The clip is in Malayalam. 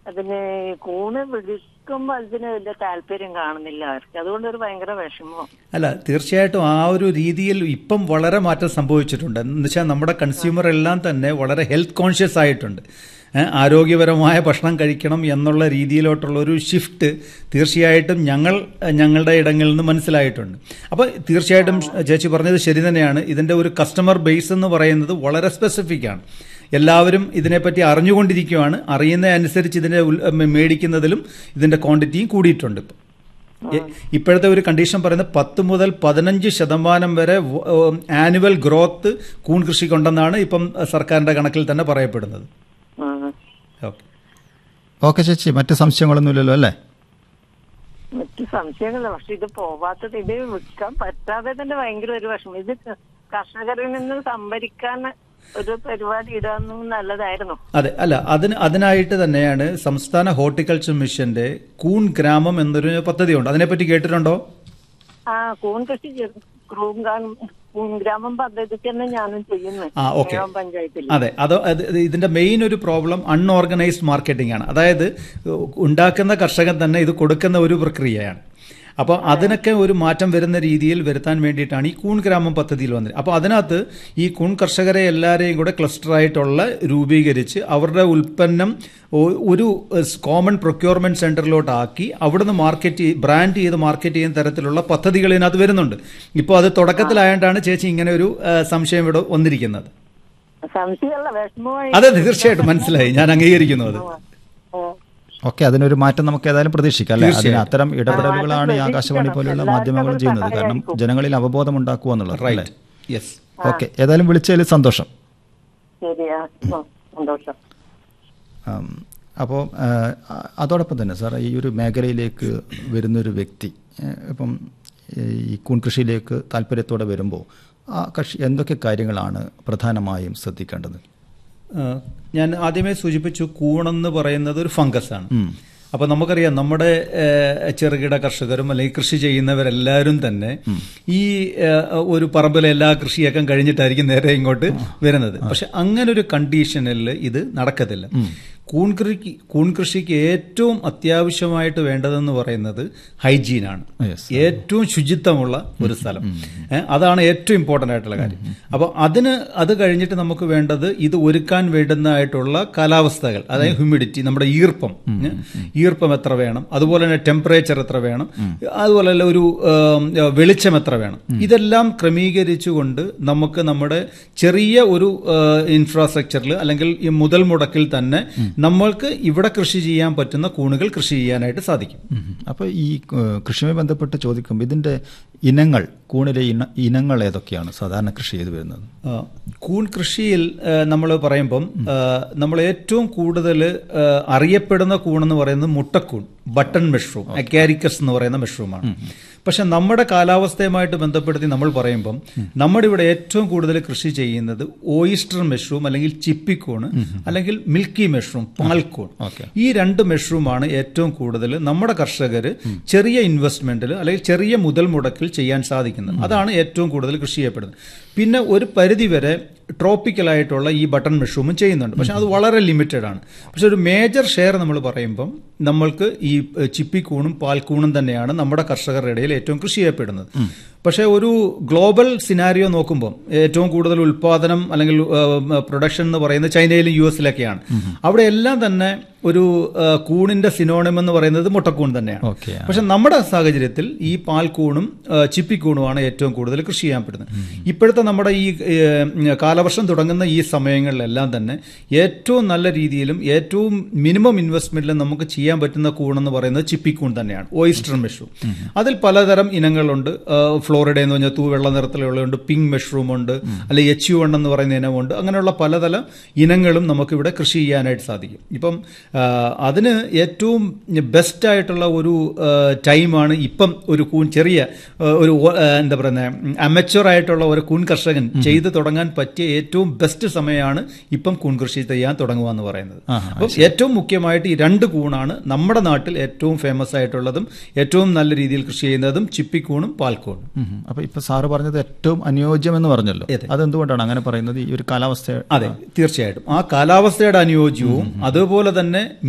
അതിന് കൂണ് വിളിക്കുമ്പോ അതിന് വലിയ താല്പര്യം കാണുന്നില്ല അവർക്ക് അതുകൊണ്ട് ഒരു ഭയങ്കര വിഷമം അല്ല തീർച്ചയായിട്ടും ആ ഒരു രീതിയിൽ ഇപ്പം വളരെ മാറ്റം സംഭവിച്ചിട്ടുണ്ട് എന്ന് വെച്ചാൽ നമ്മുടെ കൺസ്യൂമർ എല്ലാം തന്നെ വളരെ ഹെൽത്ത് കോൺഷ്യസ് ആയിട്ടുണ്ട് ഏ, ആരോഗ്യപരമായ ഭക്ഷണം കഴിക്കണം എന്നുള്ള രീതിയിലോട്ടുള്ള ഒരു ഷിഫ്റ്റ് തീർച്ചയായിട്ടും ഞങ്ങൾ ഞങ്ങളുടെ ഇടങ്ങളിൽ നിന്ന് മനസ്സിലായിട്ടുണ്ട് അപ്പോൾ തീർച്ചയായിട്ടും ചേച്ചി പറഞ്ഞത് ശരി തന്നെയാണ് ഇതിൻ്റെ ഒരു കസ്റ്റമർ ബേസ് എന്ന് പറയുന്നത് വളരെ സ്പെസിഫിക് ആണ് എല്ലാവരും ഇതിനെപ്പറ്റി അറിഞ്ഞുകൊണ്ടിരിക്കുകയാണ് അറിയുന്നതനുസരിച്ച് ഇതിനെ ഉൽ- മേടിക്കുന്നതിലും ഇതിൻ്റെ ക്വാണ്ടിറ്റിയും കൂടിയിട്ടുണ്ട് ഇപ്പം എ- ഇപ്പോഴത്തെ ഒരു കണ്ടീഷൻ പറയുന്നത് പത്ത് മുതൽ പതിനഞ്ച് ശതമാനം വരെ ആനുവൽ ഗ്രോത്ത് കൂൺ കൃഷിക്കുണ്ടെന്നാണ് ഇപ്പം സർക്കാരിന്റെ കണക്കിൽ തന്നെ പറയപ്പെടുന്നത് ഉം. ഓക്കെ ഓക്കെ ചേച്ചി മറ്റ് സംശയങ്ങളൊന്നുമില്ലല്ലോ അല്ലേ മറ്റു സംശയങ്ങളില്ല പക്ഷെ ഇത് പോവാത്തത് ഇത് വിൽക്കാൻ പറ്റാതെ തന്നെ ഭയങ്കര ഒരു വിഷമം ഇത് ക- കർഷകരിൽ നിന്ന് സംഭരിക്കാൻ ഒരു പരിപാടി ഇടാനും നല്ലതായിരുന്നു അതെ അല്ല അതിന് അതിനായിട്ട് തന്നെയാണ് സംസ്ഥാന ഹോർട്ടിക്കൾച്ചർ മിഷന്റെ കൂൺ ഗ്രാമം എന്നൊരു പദ്ധതിയുണ്ട് അതിനെപ്പറ്റി കേട്ടിട്ടുണ്ടോ ആ കൂൺ കൃഷി ചെയ്ത് ക്രൂങ്കാൻ കൂൺ ഗ്രാമം പദ്ധതി തന്നെ ഞാനും ചെയ്യുന്നു ആ, ഓക്കേ. ഏഴാം പഞ്ചായത്തിൽ അതെ അത് അത് ഇത് ഇതിന്റെ മെയിൻ ഒരു പ്രോബ്ലം അൺഓർഗനൈസ്ഡ് മാർക്കറ്റിംഗ് ആണ് അതായത് ഉണ്ടാക്കുന്ന കർഷകൻ തന്നെ ഇത് കൊടുക്കുന്ന ഒരു പ്രക്രിയയാണ് അപ്പോൾ അതിനൊക്കെ ഒരു മാറ്റം വരുന്ന രീതിയിൽ വരുത്താൻ വേണ്ടിയിട്ടാണ് ഈ കൂൺ ഗ്രാമം പദ്ധതിയിൽ വന്നത് അപ്പോൾ അതിനകത്ത് ഈ കൂൺ കർഷകരെ എല്ലാവരെയും കൂടെ ക്ലസ്റ്ററായിട്ടുള്ള രൂപീകരിച്ച് അവരുടെ ഉൽപ്പന്നം ഒ- ഒരു കോമൺ പ്രൊക്യൂർമെന്റ് സെന്ററിലോട്ട് ആക്കി അവിടുന്ന് മാർക്കറ്റ് ബ്രാൻഡ് ചെയ്ത് മാർക്കറ്റ് ചെയ്യുന്ന തരത്തിലുള്ള പദ്ധതികൾ ഇതിനകത്ത് വരുന്നുണ്ട് ഇപ്പോൾ അത് തുടക്കത്തിലായതുകൊണ്ടാണ് ചേച്ചി ഇങ്ങനെ ഒരു ആ, സംശയം ഇവിടെ വന്നിരിക്കുന്നത് സംശയമല്ല വിഷമമായി അതെ തീർച്ചയായിട്ടും മനസ്സിലായി ഞാൻ അംഗീകരിക്കുന്നു അത് ഓ. ഓക്കെ അതിനൊരു മാറ്റം നമുക്ക് ഏതായാലും പ്രതീക്ഷിക്കാം അല്ലേ അതിന് തീർച്ചയായും. അത്തരം ഇടപെടലുകളാണ് ഈ ആ, ആകാശവാണി പ്രതീക്ഷിക്കണം. പോലെയുള്ള എല്ലാവർക്കും മാധ്യമങ്ങൾ അതൊരു ചെയ്യുന്നത് കാരണം സഹായമായിരിക്കും. ജനങ്ങളിൽ അവബോധം ഉണ്ടാക്കുക എന്നുള്ളത് അല്ലേ റൈറ്റ് യെസ് ഓക്കെ ഏതായാലും വിളിച്ചതിൽ സന്തോഷം ശരിയാ ആ, സന്തോഷം അപ്പോൾ അതോടൊപ്പം തന്നെ സാർ ഈ ഒരു മേഖലയിലേക്ക് വരുന്നൊരു വ്യക്തി ഏഹ്, ഇപ്പം ഏഹ്, ഈ കൂൺ കൃഷിയിലേക്ക് താല്പര്യത്തോടെ വരുമ്പോൾ ആ കൃഷി എന്തൊക്കെ കാര്യങ്ങളാണ് പ്രധാനമായും ശ്രദ്ധിക്കേണ്ടത് ആ, ഞാൻ ആദ്യമേ സൂചിപ്പിച്ചു കൂണെന്ന് പറയുന്നത് ഒരു ഫംഗസ് ആണ് അപ്പൊ നമുക്കറിയാം നമ്മുടെ ഏ, ചെറുകിട കർഷകരും അല്ലെങ്കിൽ കൃഷി ചെയ്യുന്നവരെല്ലാവരും തന്നെ ഈ ഏ, ഒരു പറമ്പിലെ എല്ലാ കൃഷിയൊക്കെ കഴിഞ്ഞിട്ടായിരിക്കും നേരെ ഇങ്ങോട്ട് വരുന്നത് പക്ഷെ അങ്ങനെ ഒരു കണ്ടീഷനിൽ ഇത് നടക്കത്തില്ല കൂൺ കൃഷിക്ക് കൂൺ കൃഷിക്ക് ഏറ്റവും അത്യാവശ്യമായിട്ട് വേണ്ടതെന്ന് പറയുന്നത് ഹൈജീനാണ് Yes. ഏറ്റവും ശുചിത്വമുള്ള ഒരു സ്ഥലം ഏ, അതാണ് ഏറ്റവും ഇമ്പോർട്ടന്റ് ആയിട്ടുള്ള കാര്യം അപ്പോൾ അതിന് അത് കഴിഞ്ഞിട്ട് നമുക്ക് വേണ്ടത് ഇത് ഒരുക്കാൻ വേണ്ടുന്നതായിട്ടുള്ള കാലാവസ്ഥകൾ അതായത് ഹ്യൂമിഡിറ്റി നമ്മുടെ ഈർപ്പം ഏ, ഈർപ്പം എത്ര വേണം അതുപോലെ തന്നെ ടെമ്പറേച്ചർ എത്ര വേണം അതുപോലെ തന്നെ ഒരു ഏം, വെളിച്ചം എത്ര വേണം ഇതെല്ലാം ക്രമീകരിച്ചുകൊണ്ട് നമുക്ക് നമ്മുടെ ചെറിയ ഒരു ഇൻഫ്രാസ്ട്രക്ചറിൽ അല്ലെങ്കിൽ ഈ മുതൽ മുടക്കിൽ തന്നെ നമ്മൾക്ക് ഇവിടെ കൃഷി ചെയ്യാൻ പറ്റുന്ന കൂണുകൾ കൃഷി ചെയ്യാനായിട്ട് സാധിക്കും അപ്പോൾ ഈ ഏഹ്, കൃഷിയുമായി ബന്ധപ്പെട്ട് ചോദിക്കുമ്പോൾ ഇതിൻ്റെ ഇനങ്ങൾ കൂണിലെ ഇന ഇനങ്ങൾ ഏതൊക്കെയാണ് സാധാരണ കൃഷി ചെയ്തു വരുന്നത് ആ, കൂൺ കൃഷിയിൽ നമ്മൾ പറയുമ്പം നമ്മൾ ഏറ്റവും കൂടുതൽ ആ, അറിയപ്പെടുന്ന കൂണെന്ന് പറയുന്നത് മുട്ടക്കൂൺ ബട്ടൺ മഷ്റൂം അക്കാരിക്കസ് എന്ന് പറയുന്ന മഷ്റൂമാണ് പക്ഷെ നമ്മുടെ കാലാവസ്ഥയുമായിട്ട് ബന്ധപ്പെടുത്തി നമ്മൾ പറയുമ്പം നമ്മുടെ ഇവിടെ ഏറ്റവും കൂടുതൽ കൃഷി ചെയ്യുന്നത് ഓയിസ്റ്റർ മഷ്റൂം അല്ലെങ്കിൽ ചിപ്പിക്കൂൺ അല്ലെങ്കിൽ മിൽക്കി മഷ്റൂം പാൽക്കൂൺ ഓക്കെ. ഈ രണ്ട് മഷ്റൂമാണ് ഏറ്റവും കൂടുതൽ നമ്മുടെ കർഷകർ ചെറിയ ഇൻവെസ്റ്റ്മെന്റിൽ അല്ലെങ്കിൽ ചെറിയ മുതൽ മുടക്കിൽ ചെയ്യാൻ സാധിക്കുന്നത് അതാണ് ഏറ്റവും കൂടുതൽ കൃഷി ചെയ്യപ്പെടുന്നത് പിന്നെ ഒരു പരിധി വരെ ട്രോപ്പിക്കലായിട്ടുള്ള ഈ ബട്ടൺ മഷ്റൂമും ചെയ്യുന്നുണ്ട് പക്ഷെ അത് വളരെ ലിമിറ്റഡ് ആണ് പക്ഷെ ഒരു മേജർ ഷെയർ നമ്മൾ പറയുമ്പം നമ്മൾക്ക് ഈ ഏഹ്, ചിപ്പിക്കൂണും പാൽക്കൂണും തന്നെയാണ് നമ്മുടെ കർഷകരുടെ ഇടയിൽ ഏറ്റവും കൃഷി ചെയ്യപ്പെടുന്നത് പക്ഷേ ഒരു ഗ്ലോബൽ സിനാരിയോ നോക്കുമ്പോൾ ഏറ്റവും കൂടുതൽ ഉൽപാദനം അല്ലെങ്കിൽ പ്രൊഡക്ഷൻ എന്ന് പറയുന്നത് ചൈനയിലും യു എസിലൊക്കെയാണ് അവിടെ എല്ലാം തന്നെ ഒരു ആ, കൂണിന്റെ സിനോണിം എന്ന് പറയുന്നത് മുട്ടക്കൂൺ തന്നെയാണ് ഓക്കെ പക്ഷെ നമ്മുടെ സാഹചര്യത്തിൽ ഈ പാൽക്കൂണും ആ, ചിപ്പിക്കൂണുമാണ് ഏറ്റവും കൂടുതൽ കൃഷി ചെയ്യാൻ പറ്റുന്നത് ഇപ്പോഴത്തെ നമ്മുടെ ഈ ഏ, കാലവർഷം തുടങ്ങുന്ന ഈ സമയങ്ങളിലെല്ലാം തന്നെ ഏറ്റവും നല്ല രീതിയിലും ഏറ്റവും മിനിമം ഇൻവെസ്റ്റ്മെന്റിലും നമുക്ക് ചെയ്യാൻ പറ്റുന്ന കൂണെന്ന് പറയുന്നത് ചിപ്പിക്കൂൺ തന്നെയാണ് ഓയിസ്റ്റർ മെഷറൂം അതിൽ പലതരം ഇനങ്ങളുണ്ട് ആ, ഫ്ലോറിഡ എന്ന് പറഞ്ഞാൽ തൂവെള്ള നിറത്തിലുള്ളതുണ്ട് പിങ്ക് മെഷറൂം ഉണ്ട് അല്ലെങ്കിൽ എച്ച് യു വൺ എന്ന് പറയുന്ന ഇനമുണ്ട് അങ്ങനെയുള്ള പലതരം ഇനങ്ങളും നമുക്കിവിടെ കൃഷി ചെയ്യാനായിട്ട് സാധിക്കും ഇപ്പം ആ, അതിന് ഏറ്റവും ബെസ്റ്റ് ആയിട്ടുള്ള ഒരു ആ, ടൈമാണ് ഇപ്പം ഒരു കൂൺ ചെറിയ ആ, ഒരു ഓ- ആ, എന്താ പറയുന്നത് അമച്വർ ആയിട്ടുള്ള ഒരു കൂൺ കർഷകൻ ചെയ്ത് തുടങ്ങാൻ പറ്റിയ ഏറ്റവും ബെസ്റ്റ് സമയമാണ് ഇപ്പം കൂൺ കൃഷി ചെയ്യാൻ തുടങ്ങുക എന്ന് പറയുന്നത് ആഹാ, അപ്പം ഏറ്റവും മുഖ്യമായിട്ട് ഈ രണ്ട് കൂണാണ് നമ്മുടെ നാട്ടിൽ ഏറ്റവും ഫേമസ് ആയിട്ടുള്ളതും ഏറ്റവും നല്ല രീതിയിൽ കൃഷി ചെയ്യുന്നതും ചിപ്പിക്കൂണും പാൽക്കൂണും അപ്പോൾ ഇപ്പോൾ സാറ് പറഞ്ഞത് ഏറ്റവും അനുയോജ്യം എന്ന് പറഞ്ഞല്ലോ അതെ. അതെന്തുകൊണ്ടാണ് അങ്ങനെ പറയുന്നത് ഈ ഒരു കാലാവസ്ഥ അതെ തീർച്ചയായിട്ടും ആ കാലാവസ്ഥയുടെ അനുയോജ്യവും അതുപോലെ തന്നെ